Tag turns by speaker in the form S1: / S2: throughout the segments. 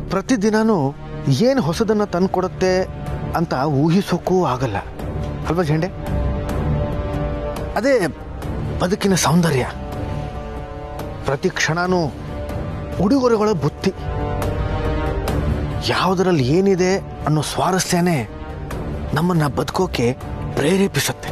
S1: ಪ್ರತಿದಿನನೂ ಏನು ಹೊಸದನ್ನ ತಂದ್ಕೊಡುತ್ತೆ ಅಂತ ಊಹಿಸೋಕ್ಕೂ ಆಗಲ್ಲ ಅಲ್ವಾ ಝಂಡೆ ಅದೇ ಬದುಕಿನ ಸೌಂದರ್ಯ ಪ್ರತಿ ಕ್ಷಣನೂ ಉಡುಗೊರೆಗಳ ಬುತ್ತಿ ಯಾವುದರಲ್ಲಿ ಏನಿದೆ ಅನ್ನೋ ಸ್ವಾರಸ್ಯನೇ ನಮ್ಮನ್ನ ಬದುಕೋಕೆ ಪ್ರೇರೇಪಿಸುತ್ತೆ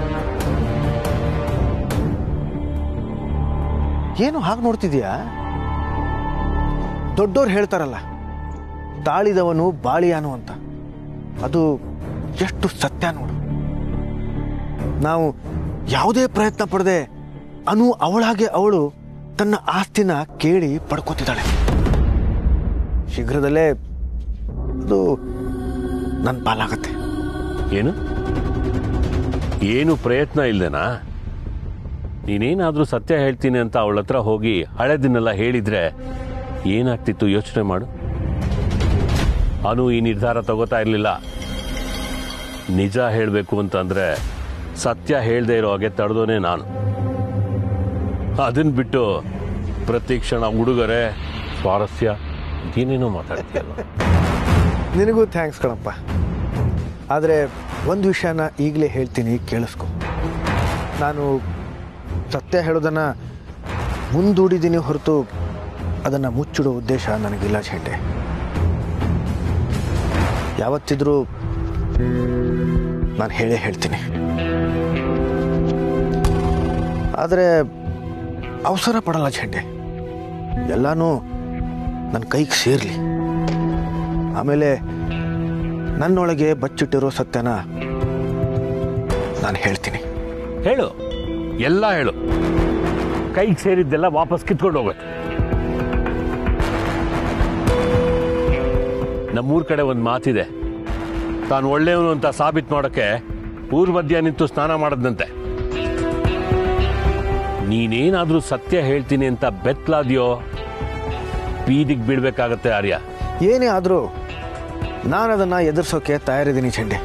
S1: ಏನು ಹಾಗೆ ನೋಡ್ತಿದ್ಯಾ ದೊಡ್ಡೋರು ಹೇಳ್ತಾರಲ್ಲ ತಾಳಿದವನು ಬಾಳಿಯಾನು ಅಂತ ಅದು ಎಷ್ಟು ಸತ್ಯ ನೋಡು ನಾವು ಯಾವುದೇ ಪ್ರಯತ್ನ ಪಡದೆ ಅನು ಅವಳಾಗೆ ಅವಳು ತನ್ನ ಆಸ್ತಿನ ಕೇಳಿ ಪಡ್ಕೋತಿದ್ದಾಳೆ ಶೀಘ್ರದಲ್ಲೇ ಅದು ನನ್ನ ಪಾಲಾಗತ್ತೆ
S2: ಏನು ಏನು ಪ್ರಯತ್ನ ಇಲ್ದೇನಾ ನೀನೇನಾದ್ರೂ ಸತ್ಯ ಹೇಳ್ತೀನಿ ಅಂತ ಅವಳ ಹತ್ರ ಹೋಗಿ ಹಳೆದನ್ನೆಲ್ಲ ಹೇಳಿದ್ರೆ ಏನಾಗ್ತಿತ್ತು ಯೋಚನೆ ಮಾಡು ಅನು ಈ ನಿರ್ಧಾರ ತಗೋತಾ ಇರಲಿಲ್ಲ ನಿಜ ಹೇಳಬೇಕು ಅಂತಂದ್ರೆ ಸತ್ಯ ಹೇಳದೆ ಇರೋ ಹಾಗೆ ತಡೆದೋನೆ ನಾನು ಅದನ್ನ ಬಿಟ್ಟು ಪ್ರತಿ ಕ್ಷಣ ಉಡುಗೊರೆ ಸ್ವಾರಸ್ಯ ಏನೇನೋ ಮಾತಾಡ್ತೀಯಲ್ಲ
S1: ನಿನಗೂ ಥ್ಯಾಂಕ್ಸ್ ಕಣಪ್ಪ ಆದರೆ ಒಂದು ವಿಷಯನ ಈಗಲೇ ಹೇಳ್ತೀನಿ ಕೇಳಿಸ್ಕೊ ನಾನು ಸತ್ಯ ಹೇಳೋದನ್ನು ಮುಂದೂಡಿದ್ದೀನಿ ಹೊರತು ಅದನ್ನು ಮುಚ್ಚಿಡೋ ಉದ್ದೇಶ ನನಗಿಲ್ಲ ಝಂಡೆ ಯಾವತ್ತಿದ್ರೂ ನಾನು ಹೇಳೇ ಹೇಳ್ತೀನಿ ಆದರೆ ಅವಸರ ಪಡಲ್ಲ ಝಂಡೆ ಎಲ್ಲನೂ ನನ್ನ ಕೈಗೆ ಸೇರಲಿ ಆಮೇಲೆ ನನ್ನೊಳಗೆ ಬಚ್ಚಿಟ್ಟಿರೋ ಸತ್ಯನ ನಾನು ಹೇಳ್ತೀನಿ
S2: ಹೇಳು ಎಲ್ಲ ಹೇಳು ಕೈಗೆ ಸೇರಿದ್ದೆಲ್ಲ ವಾಪಸ್ ಕಿತ್ಕೊಂಡು ಹೋಗುತ್ತೆ ನಮ್ಮೂರ್ ಕಡೆ ಒಂದು ಮಾತಿದೆ ತಾನು ಒಳ್ಳೆಯವನು ಅಂತ ಸಾಬೀತು ಮಾಡೋಕ್ಕೆ ಊರ್ ಮಧ್ಯ ನಿಂತು ಸ್ನಾನ ಮಾಡದಂತೆ ನೀನೇನಾದ್ರೂ ಸತ್ಯ ಹೇಳ್ತೀನಿ ಅಂತ ಬೆತ್ಲಾದ್ಯೋ ಬೀದಿಗೆ ಬೀಳ್ಬೇಕಾಗತ್ತೆ ಆರ್ಯ
S1: ಏನೇ ಆದರೂ ನಾನು ಅದನ್ನು ಎದುರಿಸೋಕೆ ತಯಾರಿದ್ದೀನಿ ಚಂಡೆ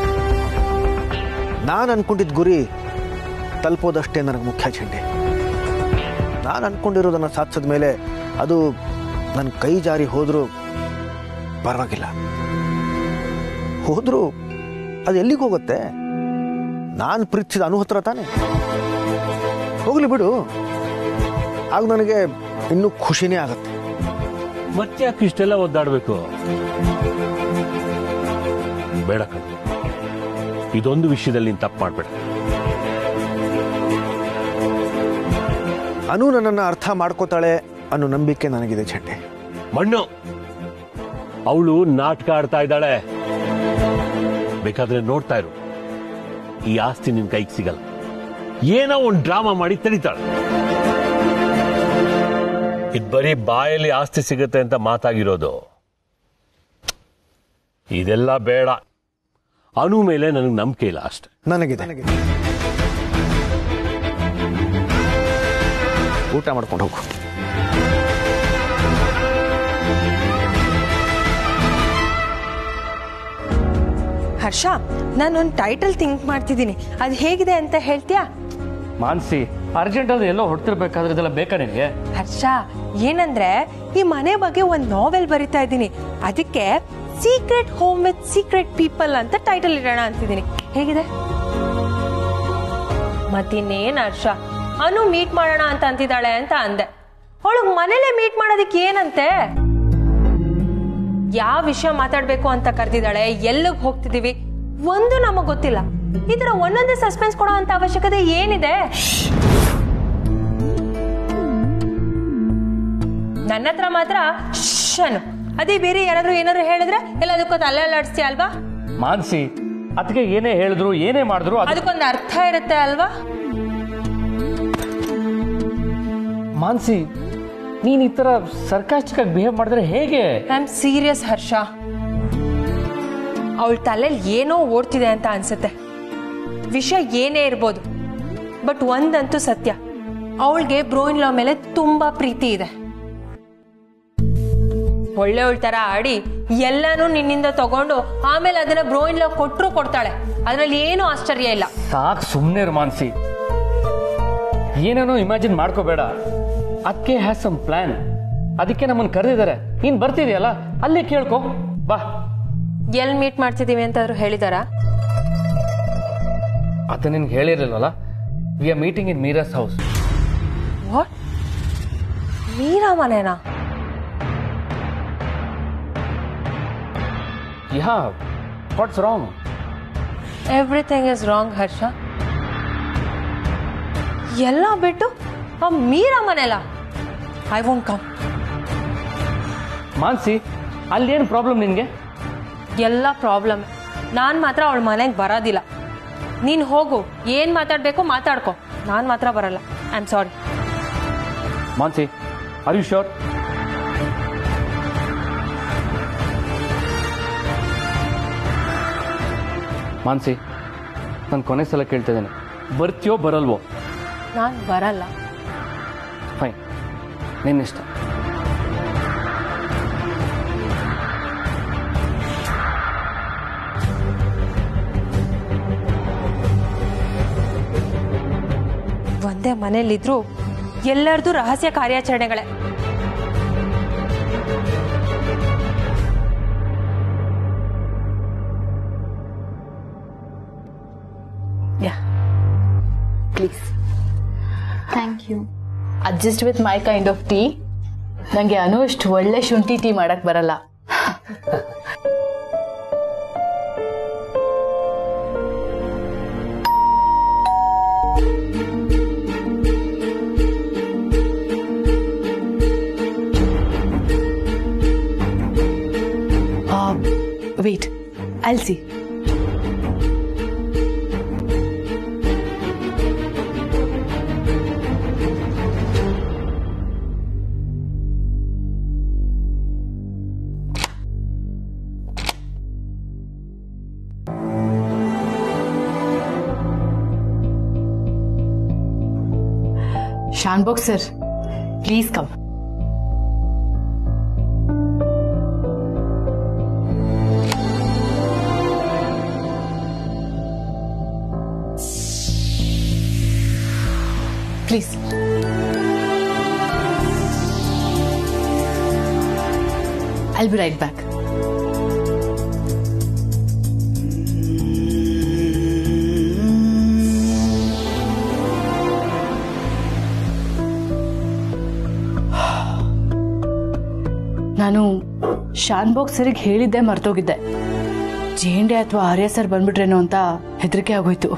S1: ನಾನು ಅನ್ಕೊಂಡಿದ್ದ ಗುರಿ ತಲುಪೋದಷ್ಟೇ ನನಗೆ ಮುಖ್ಯ ಚಂಡೆ ನಾನು ಅನ್ಕೊಂಡಿರೋದನ್ನು ಸಾಧಿಸಿದ ಮೇಲೆ ಅದು ನನ್ನ ಕೈ ಜಾರಿ ಹೋದರೂ ಪರವಾಗಿಲ್ಲ ಹೋದರೂ ಅದು ಎಲ್ಲಿಗೆ ಹೋಗುತ್ತೆ ನಾನು ಪ್ರೀತಿಸಿದ ಅನು ಹತ್ರ ತಾನೆ ಹೋಗ್ಲಿ ಬಿಡು ಆಗ ನನಗೆ ಇನ್ನೂ ಖುಷಿನೇ ಆಗತ್ತೆ
S2: ಮತ್ತೆ ಯಾಕೆ ಇಷ್ಟೆಲ್ಲ ಒದ್ದಾಡಬೇಕು ಬೇಡ ಕಣ್ ಇದೊಂದು ವಿಷಯದಲ್ಲಿ ನೀನು ತಪ್ಪು ಮಾಡ್ಬೇಡ
S1: ಅನು ನನ್ನನ್ನು ಅರ್ಥ ಮಾಡ್ಕೋತಾಳೆ ಅನ್ನೋ ನಂಬಿಕೆ ನನಗಿದೆ ಚಂಡೆ
S2: ಮಣ್ಣು ಅವಳು ನಾಟಕ ಆಡ್ತಾ ಇದ್ದಾಳೆ ಬೇಕಾದ್ರೆ ನೋಡ್ತಾ ಇರು ಈ ಆಸ್ತಿ ನಿನ್ ಕೈಗೆ ಸಿಗಲ್ಲ ಏನೋ ಒಂದು ಡ್ರಾಮಾ ಮಾಡಿ ತಡಿತಾಳೆ ಇದು ಬರೀ ಬಾಯಲ್ಲಿ ಆಸ್ತಿ ಸಿಗುತ್ತೆ ಅಂತ ಮಾತಾಗಿರೋದು ಇದೆಲ್ಲ ಬೇಡ ಅನು ಮೇಲೆ ನನಗೆ ನಂಬಿಕೆ ಇಲ್ಲ ಅಷ್ಟೆ
S1: ನನಗಿದೆ ಊಟ ಮಾಡ್ಕೊಂಡು ಹೋಗು
S3: ಹರ್ಷ ನಾನೊಂದು ಟೈಟಲ್ ಥಿಂಕ್ ಮಾಡ್ತಿದ್ದೀನಿ ಅದು ಹೇಗಿದೆ ಅಂತ ಹೇಳ್ತೀಯಾ
S4: ಮಾನ್ಸಿ ಅರ್ಜೆಂಟ್ ಅದು ಎಲ್ಲೋ ಹೊಡ್ತಿರ್ಬೇಕಾದ್ರೆ ಇದೆಲ್ಲ ಬೇಕಾ ನಿನಗೆ
S3: ಹರ್ಷ ಏನಂದ್ರೆ ಈ ಮನೆ ಬಗ್ಗೆ ಒಂದು ನಾವೆಲ್ ಬರಿತಾ ಇದ್ದೀನಿ ಅದಕ್ಕೆ secret home with secret people ಅಂತ ಟೈಟಲ್ ಇಡೋಣ ಅಂತಿದ್ದೀನಿ ಹೇಗಿದೆ ಮತ್ತಿನ್ನೇನ್ ಹರ್ಷ ಅನು ಮೀಟ್ ಮಾಡೋಣ ಅಂತ ಅಂತಿದ್ದಾಳೆ ಅಂತ ಅಂದೆ ಅವಳಿಗೆ ಮನೇಲೆ ಮೀಟ್ ಮಾಡೋದಕ್ಕೆ ಏನಂತೆ ಯಾವ ವಿಷಯ ಮಾತಾಡ್ಬೇಕು ಅಂತ ಕರೆದಿದ್ದಾಳೆ ಎಲ್ಲಿಗೆ ಹೋಗ್ತಿದೀವಿ ಒಂದು ನಮಗ್ ಗೊತ್ತಿಲ್ಲ ಈ ತರ ಒಂದೊಂದೇ ಸಸ್ಪೆನ್ಸ್ ಕೊಡೋ ಅಂತ ಅವಶ್ಯಕತೆ ಏನಿದೆ ನನ್ನ ಹತ್ರ ಮಾತ್ರ ಶನು ಅದೇ ಬೇರೆ ಯಾರಾದ್ರೂ ಏನಾದ್ರು ಹೇಳಿದ್ರೆ ಎಲ್ಲದಕ್ಕೂ ತಲೆ ಅಲ್ಲಾಡಿಸ್ತೀಯ ಅಲ್ವಾ
S4: ಮಾನ್ಸಿ ಅದಕ್ಕೆ ಏನೇ ಹೇಳಿದ್ರು ಏನೇ ಮಾಡಿದ್ರು ಅದು
S3: ಅದಕ್ಕೊಂದು ಅರ್ಥ ಇರುತ್ತೆ ಅಲ್ವಾ
S4: ಮಾನ್ಸಿ ನೀನ್ ಈ ತರ ಸರ್ಕಾಸ್ಟಿಕ್ ಆಗಿ ಬಿಹೇವ್ ಮಾಡಿದ್ರೆ ಹೇಗೆ
S3: ಐ ಆಮ್ ಸೀರಿಯಸ್ ಹರ್ಷ ಅವಳ ತಲೆಯಲ್ಲಿ ಏನೋ ಓಡ್ತಿದೆ ಅಂತ ಅನ್ಸುತ್ತೆ ವಿಷಯ ಏನೇ ಇರ್ಬೋದು ಬಟ್ ಒಂದಂತೂ ಸತ್ಯ ಅವಳಿಗೆ ಬ್ರೋಯಿನ್ ಲಾ ಮೇಲೆ ತುಂಬಾ ಪ್ರೀತಿ ಇದೆ ಒಳ್ಳೆಯವಳ ತರ ಆಡಿ ಎಲ್ಲಾನು ನಿನ್ನಿಂದ ತಗೊಂಡು ಆಮೇಲೆ ಅದನ್ನ ಬ್ರೋಯಿನ್ ಲಾ ಕೊಟ್ರು ಕೊಡ್ತಾಳೆ ಅದ್ರಲ್ಲಿ ಏನು ಆಶ್ಚರ್ಯ ಇಲ್ಲ
S4: ಸಾಕ್ ಸುಮ್ಮನೆ ಮಾನ್ಸಿ ಏನೇನೋ ಇಮ್ಯಾಜಿನ್ ಮಾಡ್ಕೋಬೇಡ ಅದಕ್ಕೆ ಹ್ಯಾಸ್ ಸಮ್ ಪ್ಲಾನ್ ಅದಕ್ಕೆ ನಮ್ಮನ್ನು ಕರೆದಿದ್ದಾರೆ ನೀನು ಬರ್ತಿದೆಯಲ್ಲ ಅಲ್ಲೇ ಕೇಳ್ಕೊ ಬಾ
S3: ಎಲ್ಲಿ ಮೀಟ್ ಮಾಡ್ತಿದ್ದೀವಿ ಅಂತಾದ್ರು ಹೇಳಿದಾರಾ
S4: ಅದು ನಿನ್ಗೆ ಹೇಳಿರಲಿಲ್ಲಲ್ಲ we are meeting in Meera's house
S3: what Meera ಮನೆನಾ
S4: yeah what's wrong
S3: everything is wrong Harsha ಎಲ್ಲ ಬಿಟ್ಟು ಆ ಮೀರಾ ಮನೆಲ್ಲ ಐ ವೋಂಟ್ ಕಮ್
S4: ಮಾನ್ಸಿ ಅಲ್ಲೇನು ಪ್ರಾಬ್ಲಮ್ ನಿನಗೆ
S3: ಎಲ್ಲ ಪ್ರಾಬ್ಲಮ್ ನಾನು ಮಾತ್ರ ಅವಳ ಮನೆಗೆ ಬರೋದಿಲ್ಲ ನೀನು ಹೋಗು ಏನು ಮಾತಾಡಬೇಕು ಮಾತಾಡ್ಕೊ ನಾನು ಮಾತ್ರ ಬರಲ್ಲ I am sorry
S4: Mansi are you sure Mansi ನಾನು ಕೊನೆ ಸಲ ಕೇಳ್ತಾ ಇದ್ದೇನೆ ಬರ್ತೀಯೋ ಬರಲ್ವೋ
S3: ನಾನು ಬರಲ್ಲ
S4: ಫೈನ್ ನಿನ್ನಿಷ್ಟ
S3: ಒಂದೇ ಮನೇಲಿದ್ರು ಎಲ್ಲರದು ರಹಸ್ಯ ಕಾರ್ಯಾಚರಣೆಗಳೇ yeah
S5: please thank you adjust with my kind of tea ನನಗೆ ಅನು ಅಷ್ಟು ಒಳ್ಳೆ ಶುಂಠಿ ಟೀ ಮಾಡಕ್ ಬರಲ್ಲ wait I'll see Shanbok sir, please come. Please. I'll be right back. ನಾನು ಶಾನ್ಬೋಗ್ ಸರಿಗೆ ಹೇಳಿದ್ದೆ ಮರ್ತೋಗಿದ್ದೆ ಜೇಂಡೆ ಅಥವಾ ಆರ್ಯ ಸರ್ ಬಂದ್ಬಿಟ್ರೇನೋ ಅಂತ ಹೆದರಿಕೆ ಆಗೋಯ್ತು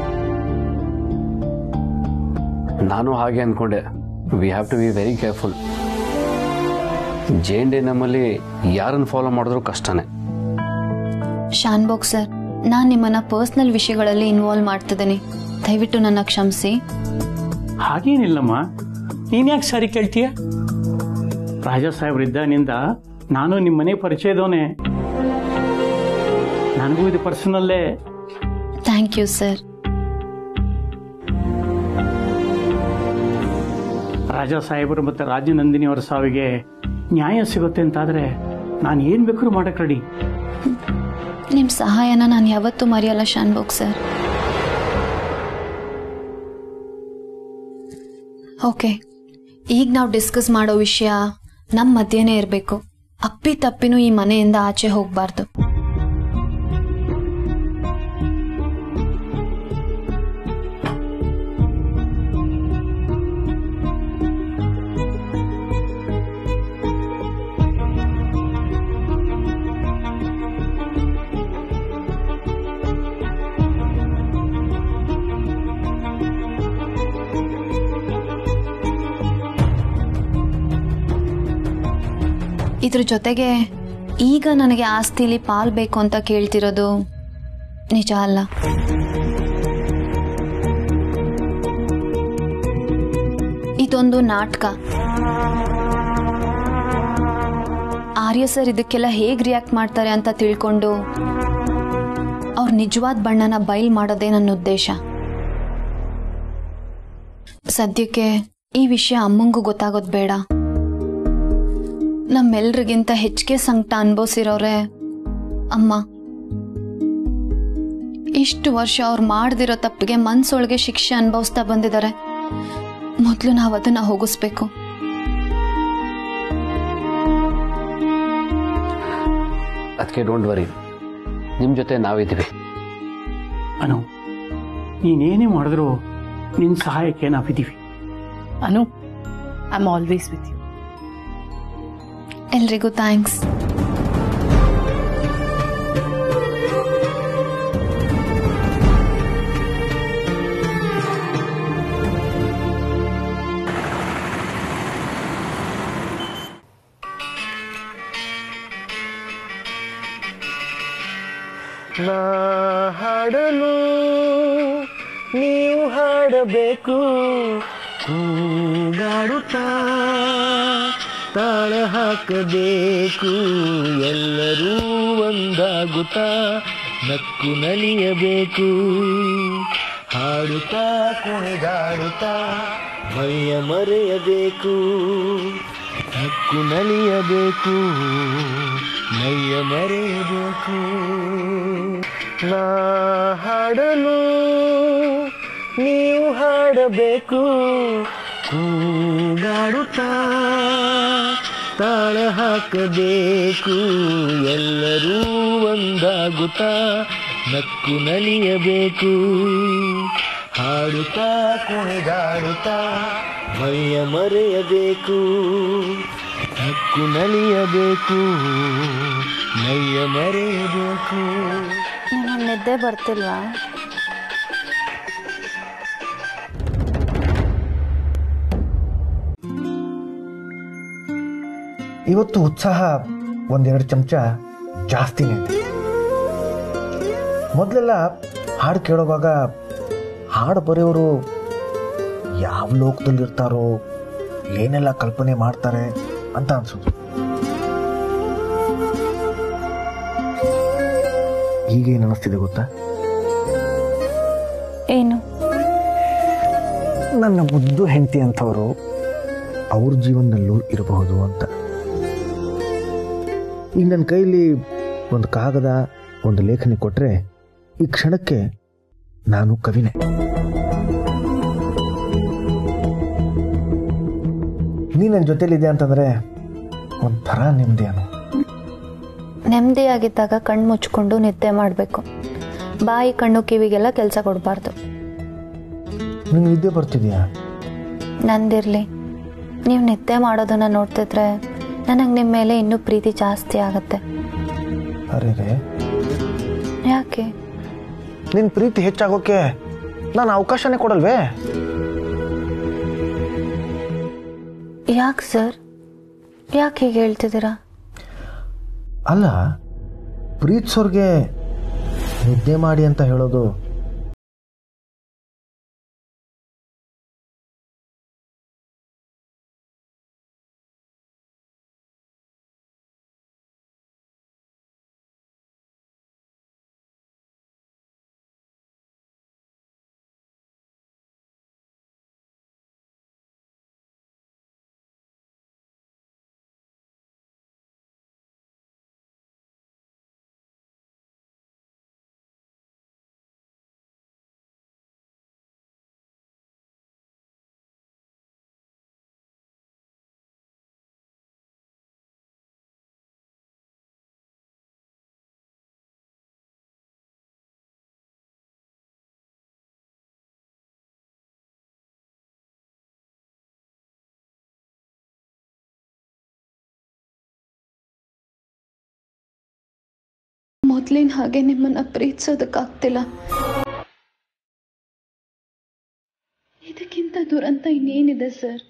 S6: ನಾನು ಹಾಗೆ ಅಂದ್ಕೊಂಡೆ we have to be very careful ಜೆ ಎನ್ ಡೆ ನಮ್ಮಲ್ಲಿ ಯಾರನ್ನು ಫಾಲೋ ಮಾಡಿದ್ರು ಕಷ್ಟನೇ
S7: ಶಾನ್ಬೋಗ್ ಸರ್ ನಾನು ನಿಮ್ಮನ್ನ ಪರ್ಸ್ನಲ್ ವಿಷಯಗಳಲ್ಲಿ ಇನ್ವಾಲ್ವ್ ಮಾಡ್ತಿದ್ದೀನಿ ದಯವಿಟ್ಟು ನನ್ನ ಕ್ಷಮಿಸಿ
S8: ಹಾಗೇನಿಲ್ಲಮ್ಮ ನೀನ್ ಯಾಕೆ ಸಾರಿ ಕೇಳ್ತೀಯ ರಾಜ ಸಾಹೇಬ್ರಿದ್ದಾನಿಂದ ನಾನು ನಿಮ್ಮ ಮನೆ ಪರಿಚಯದವನೇ ನನಗೂ ಇದು ಪರ್ಸನಲ್ಲೇ
S7: ಥ್ಯಾಂಕ್ ಯು ಸರ್
S8: ರಾಜ ಸಾಹೇಬರು ಮತ್ತು ರಾಜನಂದಿನಿ ಅವರ ಸಾವಿಗೆ ನ್ಯಾಯ ಸಿಗುತ್ತೆ ಅಂತಾದ್ರೆ ನಾನು ಏನು ಬೇಕಾದ್ರೂ ಮಾಡಕ್ ರೆಡಿ
S7: ನಿಮ್ಮ ಸಹಾಯನ ನಾನು ಯಾವತ್ತೂ ಮರೆಯಲ್ಲ ಶಾನ್ಬೋಗ್ ಸರ್ ಓಕೆ ಈಗ ನಾವು ಡಿಸ್ಕಸ್ ಮಾಡೋ ವಿಷಯ ನಮ್ಮ ಮಧ್ಯೆನೇ ಇರಬೇಕು ಅಪ್ಪಿ ತಪ್ಪಿನೂ ಈ ಮನೆಯಿಂದ ಆಚೆ ಹೋಗಬಾರ್ದು ಇದ್ರ ಜೊತೆಗೆ ಈಗ ನನಗೆ ಆಸ್ತಿಲಿ ಪಾಲ್ ಬೇಕು ಅಂತ ಕೇಳ್ತಿರೋದು ನಿಜ ಅಲ್ಲ ಇದೊಂದು ನಾಟಕ ಆರ್ಯ ಸರ್ ಇದಕ್ಕೆಲ್ಲ ಹೇಗೆ ರಿಯಾಕ್ಟ್ ಮಾಡ್ತಾರೆ ಅಂತ ತಿಳ್ಕೊಂಡು ಅವ್ರ ನಿಜವಾದ ಬಣ್ಣನ ಬಯಲ್ ಮಾಡೋದೇ ನನ್ನ ಉದ್ದೇಶ ಸದ್ಯಕ್ಕೆ ಈ ವಿಷಯ ಅಮ್ಮಂಗೂ ಗೊತ್ತಾಗೋದು ಬೇಡ ನಮ್ಮೆಲ್ರಿಗಿಂತ ಹೆಚ್ಚಿಗೆ ಸಂಕಟ ಅನ್ಭವಿಸಿರೋರೆ ಅಮ್ಮ ಇಷ್ಟು ವರ್ಷ ಅವ್ರು ಮಾಡ್ದಿರೋ ತಪ್ಪಿಗೆ ಮನ್ಸೊಳಗೆ ಶಿಕ್ಷೆ ಅನುಭವಿಸ್ತಾ ಬಂದಿದ್ದಾರೆ ಮೊದಲು ನಾವು ಅದನ್ನ ಹೋಗಿಸ್ಬೇಕು
S6: ಅದಕ್ಕೆ ಡೋಂಟ್ ವರಿ ನಿಮ್ಮ ಜೊತೆ ನಾವಿದ್ದೀವಿ
S8: ಅನು ನೀನೇನೇ ಮಾಡಿದ್ರು ನಿನ್ನ ಸಹಾಯಕ್ಕೆ ನಾವಿದ್ದೀವಿ
S5: Anu I am always with you
S7: ಎಲ್ರಿಗೂ ಥ್ಯಾಂಕ್ಸ್
S1: ನಾ ಹಾಡಲು ನೀವು ಹಾಡಬೇಕು ಕೂಗಾಡುತ್ತಾ ತಾಳ ಹಾಕಬೇಕು ಎಲ್ಲರೂ ಒಂದಾಗುತ್ತಾ ನಕ್ಕು ನಲಿಯಬೇಕು ಹಾಡುತ್ತಾ ಕುಣಿದಾಡುತ್ತಾ ಮೈಯ ಮರೆಯಬೇಕು ನಕ್ಕು ನಲಿಯಬೇಕು ಮೈಯ ಮರೆಯಬೇಕು ನಾ ಹಾಡಲು ನೀವು ಹಾಡಬೇಕು ಕೂಗಾಡುತ್ತಾ ತಾಳ ಹಾಕಬೇಕು ಎಲ್ಲರೂ ಒಂದಾಗುತ್ತಾ ನಕ್ಕು ನಲಿಯಬೇಕು ಹಾಡುತ್ತಾ ಕುಣಿದಾಡುತ್ತಾ ಮೈಯ ಮರೆಯಬೇಕು ನಕ್ಕು ನಲಿಯಬೇಕು ಮೈಯ ಮರೆಯಬೇಕು
S7: ನಿಮಗೆ ನಿದ್ದೆ ಬರ್ತಿಲ್ವಾ
S1: ಇವತ್ತು ಉತ್ಸಾಹ ಒಂದೆರಡು ಚಮಚ ಜಾಸ್ತಿನೇ ಇದೆ ಮೊದಲೆಲ್ಲ ಹಾಡು ಕೇಳುವಾಗ ಹಾಡು ಬರೆಯೋರು ಯಾವ ಲೋಕದಲ್ಲಿರ್ತಾರೋ ಏನೆಲ್ಲ ಕಲ್ಪನೆ ಮಾಡ್ತಾರೆ ಅಂತ ಅನ್ಸೋದು ಈಗ ಏನು ಅನ್ನಿಸ್ತಿದೆ ಗೊತ್ತಾ
S7: ಏನು
S1: ನನ್ನ ಮುದ್ದು ಹೆಂಡತಿ ಅಂಥವರು ಅವ್ರ ಜೀವನದಲ್ಲೂ ಇರಬಹುದು ಅಂತ ಈಗ ನನ್ನ ಕೈಲಿ ಒಂದು ಕಾಗದ ಒಂದು ಲೇಖನಿ ಕೊಟ್ಟರೆ ಈ ಕ್ಷಣಕ್ಕೆ ನಾನು ಕವಿನೇ ನೀ ನನ್ನ ಜೊತೆಲಿದೆ ಅಂತಂದರೆ ಒಂಥರ ನೆಮ್ಮದಿ ಅನ್ನೋ
S7: ನೆಮ್ಮದಿಯಾಗಿದ್ದಾಗ ಕಣ್ಣು ಮುಚ್ಕೊಂಡು ನಿದ್ದೆ ಮಾಡಬೇಕು ಬಾಯಿ ಕಣ್ಣು ಕಿವಿಗೆಲ್ಲ ಕೆಲಸ ಕೊಡಬಾರ್ದು
S1: ನಿಂಗೆ ನಿದ್ದೆ ಬರ್ತಿದ್ಯಾ
S7: ನಂದಿರಲಿ ನೀವು ನಿದ್ದೆ ಮಾಡೋದನ್ನ ನೋಡ್ತಿದ್ರೆ ನನಗೆ ನಿಮ್ಮ ಮೇಲೆ ಇನ್ನೂ ಪ್ರೀತಿ ಜಾಸ್ತಿ ಆಗತ್ತೆ
S1: ಅರೆ ರೇ
S7: ಯಾಕೆ
S1: ನಿನ್ನ ಪ್ರೀತಿ ಹೆಚ್ಚಾಗೋಕೆ ನಾನು ಅವಕಾಶನೇ ಕೊಡಲ್ವೇ
S7: ಯಾಕೆ ಸರ್ ಯಾಕೆ ಹೀಗೆ ಹೇಳ್ತಿದ್ದೀರಾ
S1: ಅಲ್ಲ ಪ್ರೀತಿಸೋರ್ಗೆ ನಿದ್ದೆ ಮಾಡಿ ಅಂತ ಹೇಳೋದು
S7: ಮೊದಲಿನ ಹಾಗೆ ನಿಮ್ಮನ್ನ ಪ್ರೀತಿಸೋದಕ್ಕಾಗ್ತಿಲ್ಲ ಇದಕ್ಕಿಂತ ದುರಂತ ಇನ್ನೇನಿದೆ ಸರ್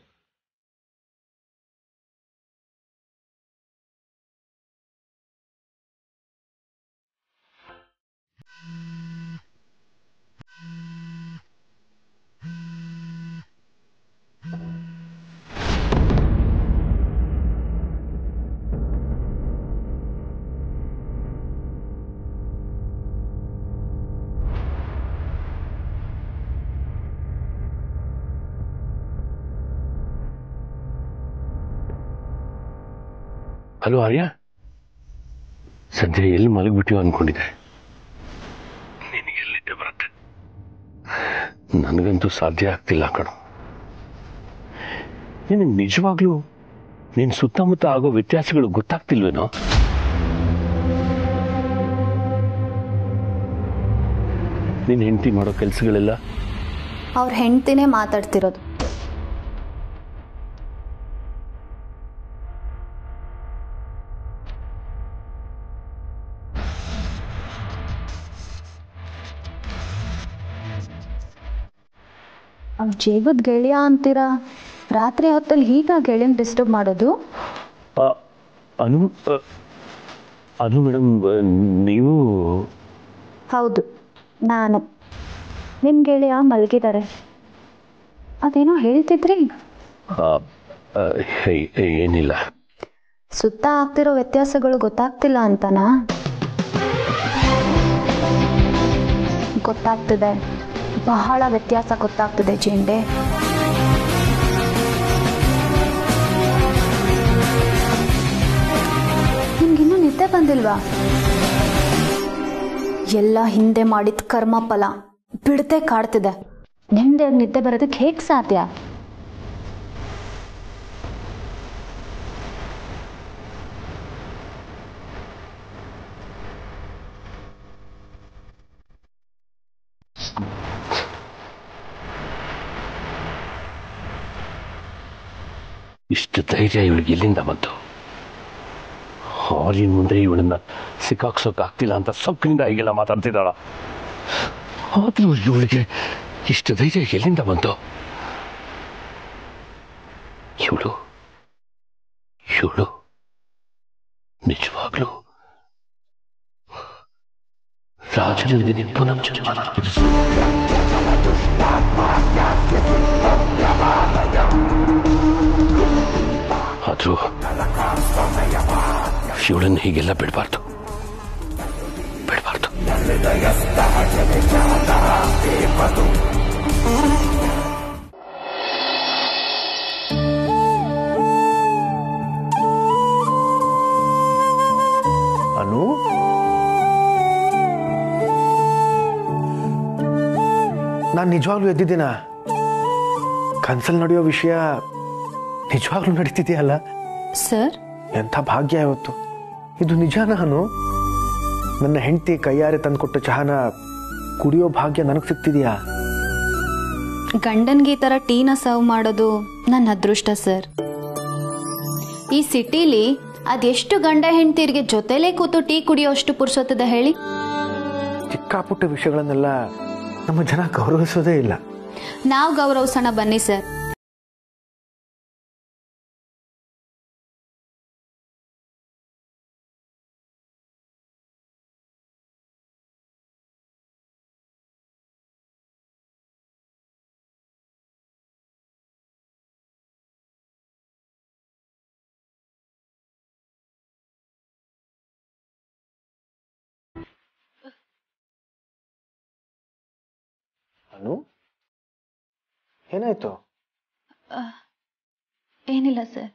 S2: ಹಲೋ ಆರ್ಯ ಸದ್ಯ ಎಲ್ಲಿ ಮಲಗಿಬಿಟ್ಟಿಯೋ ಅನ್ಕೊಂಡಿದ್ದೆ ನಿನಗೆ ಎಲ್ಲಿದ್ದೆ ಬರುತ್ತೆ ನನಗಂತೂ ಸಾಧ್ಯ ಆಗ್ತಿಲ್ಲ ಕಣೋ ನಿನಗೆ ನಿಜವಾಗ್ಲೂ ನಿನ್ನ ಸುತ್ತಮುತ್ತ ಆಗೋ ವ್ಯತ್ಯಾಸಗಳು ಗೊತ್ತಾಗ್ತಿಲ್ವೇನೋ ನಿನ್ನ ಹೆಂಡತಿ ಮಾಡೋ ಕೆಲಸಗಳೆಲ್ಲ
S7: ಅವ್ರ ಹೆಂಡ್ತಿನೇ ಮಾತಾಡ್ತಿರೋದು ಅವ್ರು ಜೇಗದ್ ಗೆಳೆಯ ಅಂತೀರಾ ರಾತ್ರಿ ಹೊತ್ತಲ್ಲಿ ಹೀಗ ಗೆಳೆಯನ್ ಡಿಸ್ಟರ್ಬ್ ಮಾಡೋದು
S2: ಅನು ಅನು ಮೇಡಮ್ ನೀವು
S7: ಹೌದು ನಾನು ನಿಮ್ಮ ಗೆಳೆಯ ಮಲಗಿದ್ದಾರೆ ಅದೇನೋ ಹೇಳ್ತಿದ್ರಿ
S2: ಏನಿಲ್ಲ
S7: ಸುತ್ತ ಆಗ್ತಿರೋ ವ್ಯತ್ಯಾಸಗಳು ಗೊತ್ತಾಗ್ತಿಲ್ಲ ಅಂತನಾ ಗೊತ್ತಾಗ್ತಿದೆ ಬಹಳ ವ್ಯತ್ಯಾಸ ಗೊತ್ತಾಗ್ತಿದೆ ಜೇಂಡೆ ನಿಮ್ಗಿನ್ನೂ ನಿದ್ದೆ ಬಂದಿಲ್ವಾ ಎಲ್ಲ ಹಿಂದೆ ಮಾಡಿದ ಕರ್ಮ ಫಲ ಬಿಡದೆ ಕಾಡ್ತಿದೆ ನಿಮ್ದೆ ನಿದ್ದೆ ಬರೋದಕ್ಕೆ ಹೇಗೆ ಸಾಧ್ಯ
S2: ಇಷ್ಟು ಧೈರ್ಯ ಇವಳಿಗೆ ಎಲ್ಲಿಂದ ಬಂತು ಆರಿನ ಮುಂದೆ ಇವಳನ್ನ ಸಿಕ್ಕಾಕ್ಸೋಕ್ಕಾಗ್ತಿಲ್ಲ ಅಂತ ಸೊಕ್ಕಿನಿಂದ ಹೀಗೆಲ್ಲ ಮಾತಾಡ್ತಿದ್ದಾಳ ಆದರೂ ಇವಳಿಗೆ ಇಷ್ಟು ಧೈರ್ಯ ಎಲ್ಲಿಂದ ಬಂತು ಇವಳು ಇವಳು ನಿಜವಾಗ್ಲೂ ರಾಜನಿಗೆ ಪುನಃ ಜನ್ಮ ಆದರೂ ಇವಳನ್ನು ಹೀಗೆಲ್ಲ ಬಿಡಬಾರ್ದು ಬಿಡಬಾರ್ದು
S1: ಅನು ನಾನು ನಿಜವಾಗ್ಲೂ ಎದ್ದಿದ್ದೀನ ಕನ್ಸಲ್ಲಿ ನಡೆಯೋ ವಿಷಯ ನಿಜವಾಗ್ಲೂ ನಡೀತಿದೆಯಲ್ಲ
S7: ಸರ್
S1: ಎಂಥ ಭಾಗ್ಯ ಇವತ್ತು ಇದು ನಿಜಾನ ಅನು ನನ್ನ ಹೆಂಡತಿ ಕೈಯಾರೆ ತಂದುಕೊಟ್ಟ ಚಹಾನ ಕುಡಿಯೋ ಭಾಗ್ಯ ನನಗೆ ಸಿಗ್ತಿದೆಯಾ
S7: ಗಂಡನ್ಗೆ ಈ ಥರ ಟೀನ ಸರ್ವ್ ಮಾಡೋದು ನನ್ನ ಅದೃಷ್ಟ ಸರ್ ಈ ಸಿಟಿಲಿ ಅದೆಷ್ಟು ಗಂಡ ಹೆಂಡ್ತಿರ್ಗೆ ಜೊತೆಲೇ ಕೂತು ಟೀ ಕುಡಿಯೋಷ್ಟು ಪುರ್ಸೊತ್ತದೆ ಹೇಳಿ
S1: ಚಿಕ್ಕ ಪುಟ್ಟ ವಿಷಯಗಳನ್ನೆಲ್ಲ ನಮ್ಮ ಜನ ಗೌರವಿಸೋದೇ ಇಲ್ಲ
S7: ನಾವು ಗೌರವಿಸೋಣ ಬನ್ನಿ ಸರ್
S1: ಅನು ಏನಾಯ್ತು
S7: ಏನಿಲ್ಲ ಸರ್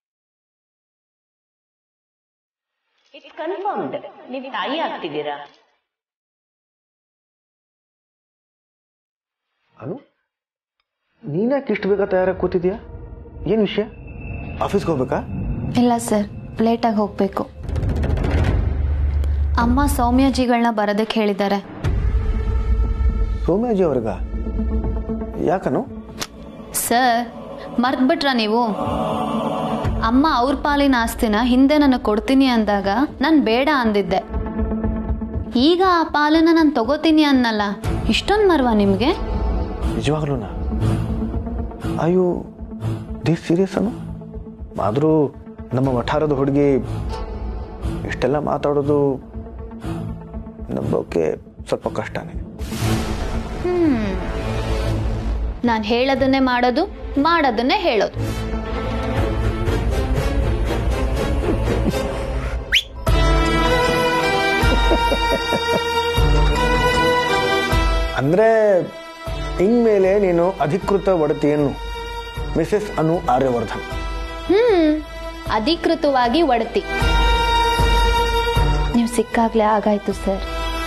S9: ಇಟ್ ಕನ್ಫರ್ಮ್ಡ್ ನೀವು ತಾಯಿ ಆಗ್ತಿದ್ದೀರಾ
S1: ಅನು ನೀನ್ಯಾಕೆ ಇಷ್ಟು ಬೇಗ ತಯಾರಾಗಿ ಕೂತಿದ್ಯಾ ಏನು ವಿಷಯ ಆಫೀಸ್ಗೆ ಹೋಗ್ಬೇಕಾ
S7: ಇಲ್ಲ ಸರ್ ಲೇಟಾಗಿ ಹೋಗಬೇಕು ಅಮ್ಮ ಸೌಮ್ಯಜಿಗಳನ್ನ ಬರೋದಕ್ಕೆ ಹೇಳಿದ್ದಾರೆ
S1: ಸೋಮ್ಯಾಜಿ ಅವ್ರಿಗ ಯಾಕನು
S7: ಸರ್ ಮರ್ತ್ಬಿಟ್ರ ನೀವು ಅಮ್ಮ ಅವ್ರ ಪಾಲಿನ ಆಸ್ತಿನ ಹಿಂದೆ ನನಗೆ ಕೊಡ್ತೀನಿ ಅಂದಾಗ ನಾನು ಬೇಡ ಅಂದಿದ್ದೆ ಈಗ ಆ ಪಾಲನ್ನ ನಾನು ತಗೋತೀನಿ ಅನ್ನಲ್ಲ ಇಷ್ಟೊಂದು ಮರ್ವಾ ನಿಮಗೆ
S1: ನಿಜವಾಗ್ಲೂನಾ ಅಯ್ಯೋ ದಿಸ್ ಸೀರಿಯಸ್ ಅನು ಆದರೂ ನಮ್ಮ ವಠಾರದ ಹುಡುಗಿ ಇಷ್ಟೆಲ್ಲ ಮಾತಾಡೋದು ನಂಬೋಕೆ ಸ್ವಲ್ಪ ಕಷ್ಟನೇ
S7: ನಾನು ಹೇಳೋದನ್ನೇ ಮಾಡೋದು ಮಾಡೋದನ್ನೇ ಹೇಳೋದು
S1: ಅಂದರೆ ಇನ್ಮೇಲೆ ನೀನು ಅಧಿಕೃತ ಒಡತಿಯನ್ನು ಮಿಸೆಸ್ ಅನು ಆರ್ಯವರ್ಧನ್
S7: ಹ್ಮ್ ಅಧಿಕೃತವಾಗಿ ಒಡತಿ ನೀವು ಸಿಕ್ಕಾಗ್ಲೇ ಆಗಾಯ್ತು ಸರ್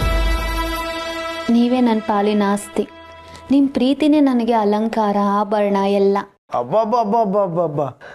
S7: ನೀವೇ ನನ್ನ ಪಾಲಿನ ಆಸ್ತಿ ನಿಮ್ಮ ಪ್ರೀತಿನೇ ನನಗೆ ಅಲಂಕಾರ ಆಭರಣ ಎಲ್ಲ
S1: ಅಬ್ಬಬ್ಬಬ್ಬಬ್ಬಬ್ಬ